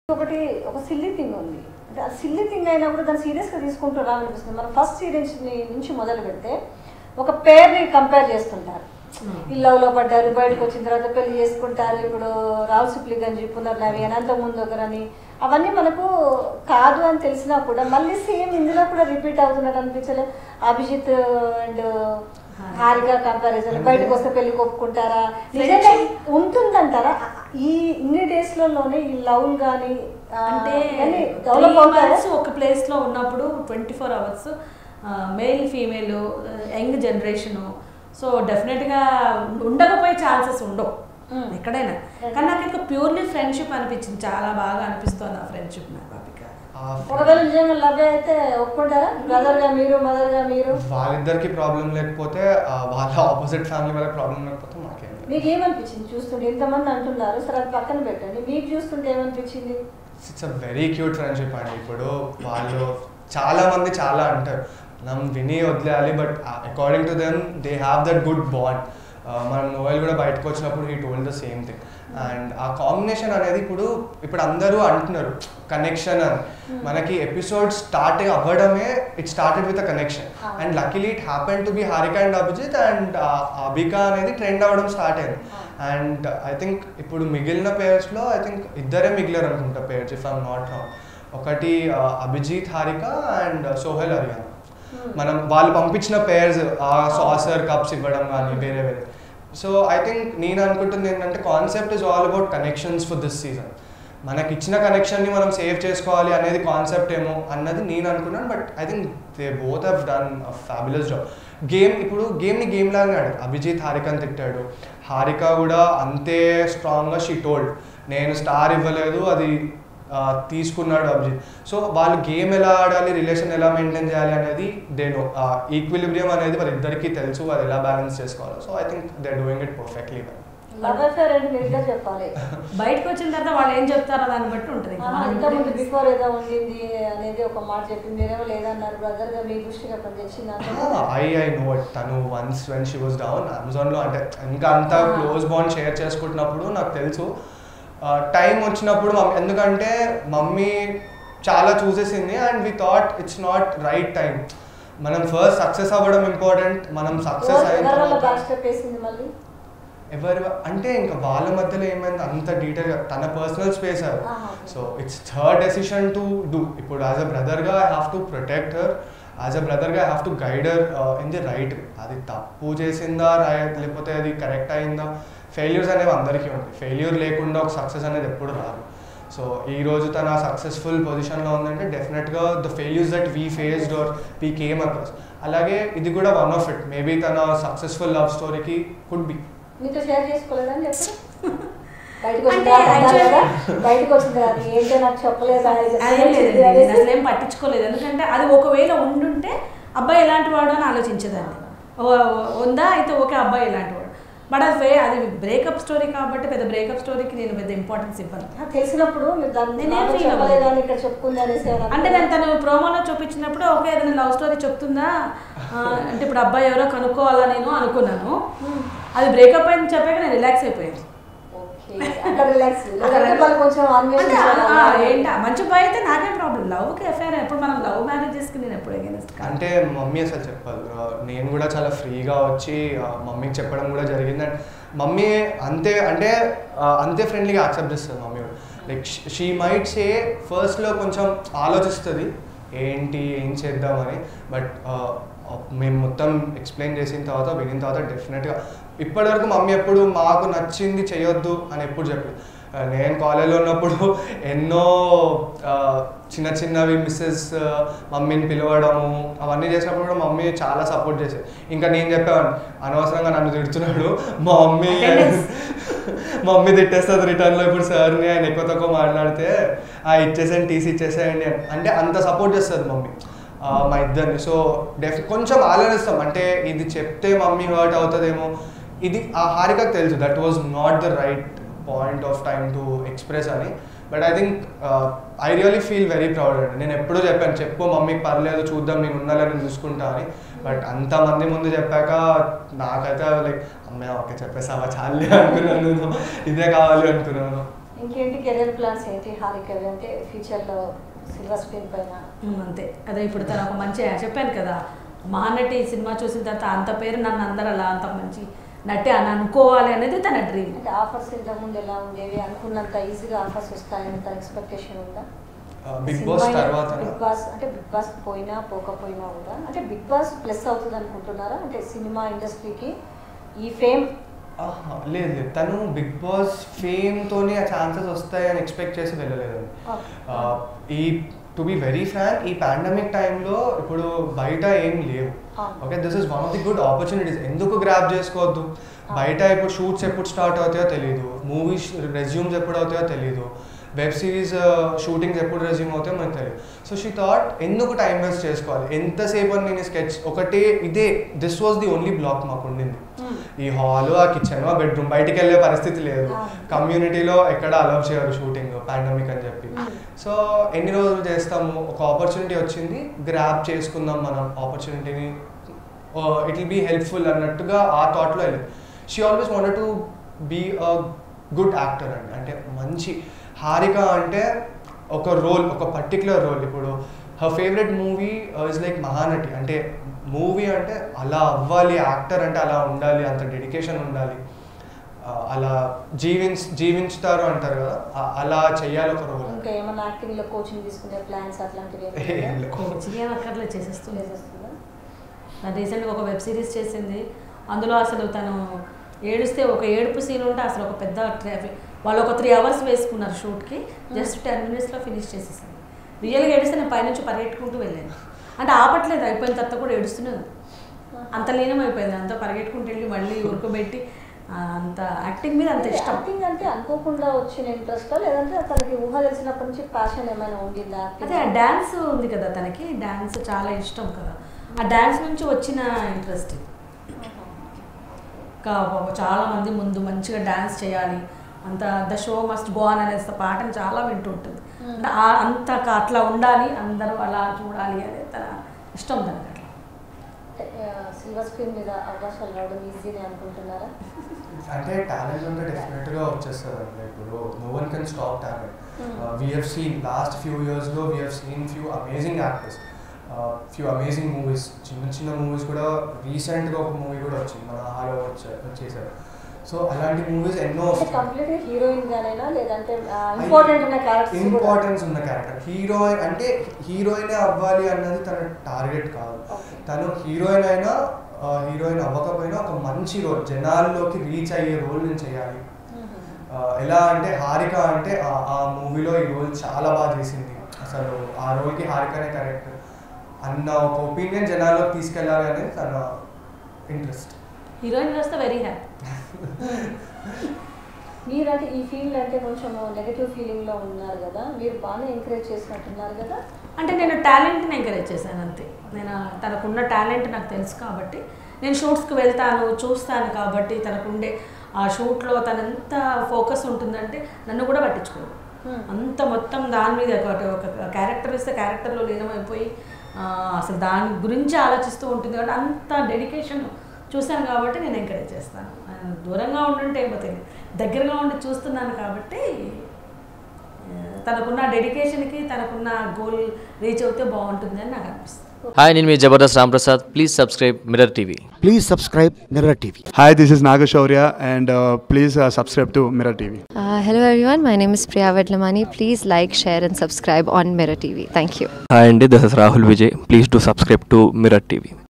ఒకటి ఒక silly thing ఉంది అంటే ఆ సిల్లీ థింగ్ అయినా కూడా దాన్ని సీరియస్గా తీసుకుంటూ రావాలనిపిస్తుంది మనం ఫస్ట్ సీరియస్ నుంచి మొదలు పెడితే ఒక పేరుని కంపేర్ చేస్తుంటారు ఈ లవ్లో పడ్డారు బయటకు వచ్చిన తర్వాత పెళ్లి చేసుకుంటారు ఇప్పుడు రావు సిప్లిగంజి పునర్నవి అనంత ముందు ఒకరని అవన్నీ మనకు కాదు అని తెలిసినా కూడా మళ్ళీ సేమ్ ఇందులో కూడా రిపీట్ అవుతున్నట్టు అనిపించలే అభిజిత్ అండ్ హారిక కంపారిజన్ బయటకు వస్తే పెళ్లి కొప్పుకుంటారా నిజంగా ఉంటుందంటారా ఈ ఇన్ని డేస్ లోనే ఈ లవ్ కానీ అంటే డెవలప్ అవుతారా months ఒక ప్లేస్ లో ఉన్నప్పుడు twenty four hours male female young generation so డెఫినెట్గా ఉండకపోయే ఛాన్సెస్ ఉండవు Hmm. ఎక్కడైనా కానీ నాకు ఇంకా ప్యూర్లీ ఫ్రెండ్షిప్ అనిపించింది చాలా బాగా అనిపిస్తుంది ఆ ఫ్రెండ్షిప్ నాకు అపిక ఒకవేళ నిజంగా లవ్ అయితే ఒప్పుకుంటారా బ్రదర్ గా మీరు మదర్ గా మీరు వాళ్ళిద్దరికి ప్రాబ్లం లేకపోతే ఆ, వాళ్ళ ఆపోజిట్ ఫ్యామిలీ వాళ్ళకి ప్రాబ్లం లేకపోతే మాకేం లేదు. మీకు ఏమనిపించింది చూస్తుంటే ఇంతమంది అంటున్నారు సరే అది పక్కన పెట్టండి మీకు చూస్తుంటే ఏమనిపించింది it's a very cute friendship అండి ఇప్పుడు వాళ్ళు చాలా మంది చాలా అంటారు మనం విని వదిలేయాలి but according to them they have that good bond మనం నోవెల్ కూడా బయటకు వచ్చినప్పుడు he told the same thing and ఆ కాంబినేషన్ అనేది ఇప్పుడు ఇప్పుడు అందరూ అంటున్నారు కనెక్షన్ అని మనకి ఎపిసోడ్ స్టార్ట్ అవ్వడమే it started with a connection Ah. And luckily it happen to be Harika and Abhijeet and Abhika అనేది ట్రెండ్ అవ్వడం స్టార్ట్ అయింది Ah. అండ్ ఐ థింక్ ఇప్పుడు మిగిలిన పేర్స్లో ఐ థింక్ ఇద్దరే మిగిలారు అనుకుంటా pairs if I'm not wrong ఒకటి uh, అభిజిత్ హారిక అండ్ సోహెల్ హరియానా మనం వాళ్ళు పంపించిన పేర్స్ ఆ సాసర్ కప్స్ ఇవ్వడం కానీ వేరే వేరే సో ఐ థింక్ నేను అనుకుంటుంది ఏంటంటే concept is all about connections for this season మనకి ఇచ్చిన కనెక్షన్ని మనం సేవ్ చేసుకోవాలి అనేది కాన్సెప్ట్ ఏమో అన్నది నేను అనుకున్నాను but I think they both have done fabulous job game ఇప్పుడు గేమ్ని గేమ్ లాగానే ఆడాడు అభిజిత్ హారికని తిట్టాడు హారిక కూడా అంతే స్ట్రాంగ్గా షీ టోల్డ్ నేను స్టార్ ఇవ్వలేదు అది ఆ, తీసుకున్నాడు అభిజిత్ సో వాళ్ళు గేమ్ ఎలా ఆడాలి రిలేషన్ ఎలా మెయింటైన్ చేయాలి అనేది నేను ఈక్విలిబ్రియం అనేది వాళ్ళిద్దరికీ తెలుసు వాళ్ళు ఎలా బ్యాలెన్స్ చేసుకోవాలి so I think they doing it perfectly well love affair అంటే మీరు ఇద్దరు చెప్పాలి బయటకు వచ్చిన తర్వాత వాళ్ళు ఏం చెప్తారో దాన్ని బట్టి ఉంటుంది ఇంకా ఆహా, మనం ఇంతకుముందు ఇప్పుడే- బిఫోర్ ఏదో ఉండింది అనేది ఒక మాట చెప్పింది మీరేమో లేదన్నారు బ్రదర్ గా మీ దృష్టికి అక్కడ తెచ్చింది ఐ ఐ నో ఇట్ తను once when she was down అమెజాన్లో అంటే ఇంకా అంత Ah. క్లోజ్ బాండ్ షేర్ చేసుకుంటున్నప్పుడు నాకు తెలుసు టైం వచ్చినప్పుడు మమ్మీ ఎందుకంటే మమ్మీ చాలా చూసేసింది and we thought it's not right time మనం ఫస్ట్ సక్సెస్ అవ్వడం ఇంపార్టెంట్ మనం సక్సెస్ అయిన ఎవరి వల్ల తర్వాత బ్యాక్ స్టెప్ వేసింది మళ్ళీ ఎవరి వ- అంటే ఇంకా వాళ్ళ మధ్యలో ఏమైంది అంత డీటెయిల్గా తన పర్సనల్ స్పేస్ అది ఆహా. So it's third decision to do ఇప్పుడు యాజ్ అ బ్రదర్గా I have to protect her as a బ్రదర్గా I have to guide her in the right అది తప్పు చేసిందా రాయ లేకపోతే అది కరెక్ట్ అయిందా ఫెయిల్యూర్స్ అనేవి అందరికీ ఉంటాయి ఫెయిల్యూర్ లేకుండా ఒక సక్సెస్ అనేది ఎప్పుడు రాదు సో ఈ రోజు తన సక్సెస్ఫుల్ పొజిషన్లో ఉందంటే డెఫినెట్గా the failures that we faced or we came across అలాగే ఇది కూడా వన్ ఆఫ్ ఇట్ మేబీ తన సక్సెస్ఫుల్ లవ్ స్టోరీకి కుడ్ బి మీతో షేర్ చేసుకోలేదని చెప్పు బయటకు వచ్చిన అంటే తర్వాత అన్నారు actually- కదా, బయటకు వచ్చిన తర్వాత ఏంటో నాకు చెప్పలేదా ఇది అదేం చెప్పలేదు లేదండి నేను అనేసి. అసలు ఏం పట్టించుకోలేదు ఎందుకంటే అది ఒకవేళ ఉండుంటే అబ్బాయి ఎలాంటి వాడు అని ఆలోచించేదాన్ని ఓ- ఓ- ఉందా అయితే ఓకే అబ్బాయి ఎలాంటి వాడు బట్ అది వే- అది బ్రేకప్ స్టోరీ కాబట్టి పెద్ద బ్రేకప్ స్టోరీకి నేను పెద్ద ఇంపార్టెన్స్ ఇవ్వను ఆ, తెలిసినప్పుడు మీరు దాన్ని నేనేం నాతో feel అవ్వలేదు. చెప్పలేదా అని ఇక్కడ చెప్పుకుంది అనేసి ఏమన్నా అంటే నేను తను ప్రోమోలో చూపించినప్పుడు ఓకే ఏదైనా లవ్ స్టోరీ చెప్తుందా ఆ, అంటే ఇప్పుడు అబ్బాయి ఎవరో కనుక్కోవాలా నేను అనుకున్నాను Hmm. అది బ్రేకప్ అయింది చెప్పాక నేను రిలాక్స్ అయిపోయాను ఓకే అక్కడ రిలాక్స్ అక్కడ వాళ్ళు కొంచెం అంటే ఆ, ఆ, అన్వేషించాలి ఏంటా మంచి అబ్బాయి అయితే నాకేం ప్రాబ్లం లవ్కి అఫేర్ ఎప్పుడు మనం లవ్ మ్యారేజెస్కి నేను ఎప్పుడు against కాదు. అంటే మమ్మీ అసలు చెప్పాలి ఆ, నేను కూడా చాలా ఫ్రీగా వచ్చి ఆ, మమ్మీకి చెప్పడం కూడా జరిగింది అండ్ మమ్మీ అంతే అంటే ఆ, అంతే ఫ్రెండ్లీగా యాక్సెప్ట్ చేస్తుంది మమ్మీ కూడా లైక్ షీ మైట్ సే ఫస్ట్లో కొంచెం ఆలోచిస్తుంది ఏంటి ఏం చేద్దామని బట్ మేము మొత్తం ఎక్స్ప్లెయిన్ చేసిన తర్వాత వినిన తర్వాత డెఫినెట్గా ఇప్పటివరకు మమ్మీ ఎప్పుడు మాకు నచ్చింది చేయొద్దు అని ఎప్పుడు చెప్పలేదు ఆ, నేను కాలేజ్లో ఉన్నప్పుడు ఎన్నో ఆ, చిన్న చిన్నవి మిస్సెస్ మమ్మీని పిలవడము అవన్నీ చేసినప్పుడు కూడా మమ్మీ చాలా సపోర్ట్ చేసేది ఇంకా నేను చెప్పేవాడిని అనవసరంగా నన్ను తిడుతున్నాడు మా మమ్మీ Attendance. మా మమ్మీ తిట్టేస్తుంది రిటర్న్లో ఇప్పుడు సార్ని ఆయన ఎక్కువ తక్కువ మాట్లాడితే ఆ ఇచ్చేసేయండి టీసీ ఇచ్చేసేయండి అని అంటే అంత సపోర్ట్ చేస్తుంది మమ్మీ ఆ, మా ఇద్దరిని సో డెఫ్ కొంచెం ఆలోచిస్తాం అంటే ఇది చెప్తే మమ్మీ హర్ట్ అవుతుందేమో ఇది ఆ హారికకు తెలుసు that was not the right point of time to express అని but I think I really feel very proud అండి నేను ఎప్పుడూ చెప్పాను చెప్పు మమ్మీకి పర్లేదు చూద్దాం నేను ఉండాలి నేను చూసుకుంటా అని బట్ అంతమంది ముందు చెప్పాక నాకైతే లైక్ అమ్మాయి ఓకే చెప్పేసావా చాలే అనుకున్నాను ఇదే కావాలి అనుకున్నాను ఇంకేంటి కెరీర్ ప్లాన్స్ ఏంటి హారికవి అంటే ఫ్యూచర్లో సిల్వర్ స్క్రీన్ పైన ఉమ్, అంతే అదే ఇప్పుడు తను ఒక మంచి చెప్పాను కదా మహానటి సినిమా చూసిన తర్వాత అంత పేరు నన్ను అందరు అలా అంత మంచి నటి అని అనుకోవాలి అనేది తన డ్రీమ్ అంటే ఆఫర్స్ ఇంతకుముందు ఎలా ఉండేవి అనుకున్నంత ఈజీగా ఆఫర్స్ వస్తాయని తన ఎక్స్పెక్టేషన్ ఉందా బిగ్ సినిమా బాస్ అయినా- తర్వాత బిగ్ బాస్ అంటే బిగ్ బాస్ పోయినా పోకపోయినా కూడా అంటే బిగ్ బాస్ ప్లస్ అవుతుంది అనుకుంటున్నారా అంటే సినిమా ఇండస్ట్రీకి ఈ ఫేమ్ ఆహా, లేదు లేదు తను బిగ్ బాస్ ఫేమ్ తోనే ఆ ఛాన్సెస్ వస్తాయని ఎక్స్పెక్ట్ చేసి వెళ్ళలేదండి ఆ, ఈ టు బి వెరీ ఫ్రాంక్ ఈ పాండమిక్ టైంలో ఇప్పుడు బయట ఏం లేవు అవును. Okay this is one of the good opportunities ఎందుకు గ్రాప్ చేసుకోవద్దు బయట ఇప్పుడు షూట్స్ ఎప్పుడు స్టార్ట్ అవుతాయో తెలియదు మూవీస్ రెజ్యూమ్స్ ఎప్పుడు అవుతాయో తెలియదు వెబ్ సిరీస్ షూటింగ్స్ ఎప్పుడు రెజ్యూమ్ అవుతాయో మనకు తెలియదు సో షీ థాట్ ఎందుకు టైం వేస్ట్ చేసుకోవాలి ఎంతసేపు అని నేను స్కెచ్ ఒకటే ఇదే this was the only block మాకు ఉండింది ఈ హాల్ ఆ కిచెన్ ఆ బెడ్రూమ్ బయటికి వెళ్ళే పరిస్థితి లేదు Ah. కమ్యూనిటీలో ఎక్కడ అలౌ చేయరు షూటింగ్ పాండమిక్ అని చెప్పి Mm. సో ఎన్ని రోజులు చేస్తాము ఒక ఆపర్చునిటీ వచ్చింది గ్రాప్ చేసుకుందాం మనం ఆపర్చునిటీని ఇట్ విల్ బీ హెల్ప్ఫుల్ అన్నట్టుగా ఆ థాట్లో వెళ్ళింది she always wanted to be a good actor అండి అంటే మంచి హారిక అంటే ఒక రోల్ ఒక పర్టికులర్ రోల్ ఇప్పుడు her favourite movie is like Mahanati అంటే మూవీ అంటే అలా అవ్వాలి యాక్టర్ అంటే అలా ఉండాలి అంత డెడికేషన్ ఉండాలి ఆ, అలా జీవించ జీవించుతారు అంటారు కదా ఆ- అలా చెయ్యాలి ఒక రోల్ ఇంకా ఏమైనా యాక్టింగ్ లో కోచింగ్ తీసుకునే ప్లాన్స్ అట్లాంటివి ఏం లేవు. కోచింగ్ ఏం అక్కర్లేదు చేసేస్తుంది చేసేస్తుందా రీసెంట్గా ఒక వెబ్ సిరీస్ చేసింది అందులో అసలు తను ఏడుస్తే ఒక ఏడుపు సీన్ ఉంటే అసలు ఒక పెద్ద ట్రాఫిక్ వాళ్ళు ఒక త్రీ అవర్స్ వేసుకున్నారు షూట్కి జస్ట్ టెన్ మినిట్స్లో ఫినిష్ చేసేసాను రియల్గా ఏడిస్తే నేను పైనుంచి పరిగెట్టుకుంటూ వెళ్ళాను అంటే ఆపట్లేదు అయిపోయిన తర్వాత కూడా ఏడుస్తూనే ఉంది అంత లీనం అయిపోయింది అంత పరిగెట్టుకుంటూ వెళ్ళి మళ్ళీ ఉరకబెట్టి ఆ, అంత యాక్టింగ్ మీద అంత ఇష్టం యాక్టింగ్ అంటే అనుకోకుండా వచ్చిన ఇంట్రెస్ట్ లేదంటే తనకి ఊహ తెలిసినప్పటి నుంచి ప్యాషన్ ఏమైనా ఉండిందా అదే ఆ డ్యాన్స్ ఉంది కదా తనకి డ్యాన్స్ చాలా ఇష్టం కదా ఆ డ్యాన్స్ నుంచి వచ్చిన ఇంట్రెస్ట్ ఇది ఇంకా పాపం చాలా మంది ముందు మంచిగా డ్యాన్స్ చేయాలి అంత the show must go on అనే పాటను చాలా వింటూ ఉంటుంది అంటే ఆ- అంత క- అట్లా ఉండాలి అందరూ అలా చూడాలి అనే తన ఇష్టం తనకి అట్లా సిల్వర్ స్క్రీన్ మీద అవకాశాలు రావడం ఈజీనే అనుకుంటున్నారా అంటే టాలెంట్ ఉంటే డెఫినెట్గా వచ్చేస్తుంది అండి ఇప్పుడు no one can stop talent Hmm. We have seen last few ఇయర్స్లో we have seen few amazing actors few amazing movies చిన్న చిన్న మూవీస్ కూడా రీసెంట్గా ఒక మూవీ కూడా వచ్చింది మన హాలో వచ్చే వచ్చేసారు సో అలాంటి మూవీస్ ఎన్నో అంటే కంప్లీట్ హీరోయిన్ గానేనా లేదంటే ఇంపార్టెంట్ ఉన్న క్యారెక్టర్స్ ఇంపార్టెన్స్ ఉన్న క్యారెక్టర్ హీరోయిన్ అంటే హీరోయినే అవ్వాలి అన్నది తన టార్గెట్ కాదు Okay. తను హీరోయిన్ అయినా హీరోయిన్ అవ్వకపోయినా ఒక మంచి రోల్ జనాల్లోకి రీచ్ అయ్యే రోల్ నేను చేయాలి ఆ, ఎలా అంటే హారిక అంటే ఆ- ఆ మూవీలో ఈ రోల్ చాలా బాగా చేసింది అసలు ఆ రోల్కి హారికనే కరెక్ట్ అన్న ఒక ఒపీనియన్ జనాల్లోకి తీసుకెళ్ళాలి అనేది తన ఇంట్రెస్ట్ హీరోయిన్ వస్తే వెరీ హ్యాపీ మీరంటే ఈ ఫీల్డ్ అంటే కొంచెం నెగటివ్ ఫీలింగ్ లో ఉన్నారు కదా మీరు బాగానే ఎంకరేజ్ చేసినట్టున్నారు కదా అంటే నేను టాలెంట్ని ఎంకరేజ్ చేశాను అంతే నేను తనకున్న టాలెంట్ నాకు తెలుసు కాబట్టి నేను షూట్స్కి వెళ్తాను చూస్తాను కాబట్టి తనకుండే ఆ షూట్లో తన ఎంత ఫోకస్ ఉంటుందంటే నన్ను కూడా పట్టించుకోదు Hmm. అంత మొత్తం దాని మీద ఒక ఒక క్యారెక్టర్ ఇస్తే క్యారెక్టర్లో లీనమైపోయి ఆ, అసలు దాని గురించి ఆలోచిస్తూ ఉంటుంది కాబట్టి అంత డెడికేషన్ చూశాను కాబట్టి నేను ఎంకరేజ్ చేస్తాను ఆ, దూరంగా ఉండుంటే ఏమో తెలియదు దగ్గరగా ఉండి చూస్తున్నాను కాబట్టి ఆ, తనకున్న డెడికేషన్కి తనకున్న గోల్ రీచ్ అవుతే బాగుంటుంది అని నాకు అనిపిస్తుంది హాయ్ నేను మీ Jabardasth Ramprasad please subscribe Mirror TV Please subscribe Mirror TV. Hi, this is Nagashaurya, and uh, please uh, subscribe to Mirror TV. Uh, hello everyone, my name is Priya Vedlamani. Please like, share, and subscribe on Mirror TV. Thank you. Hi అండి this is Rahul Vijay please to subscribe to Mirror TV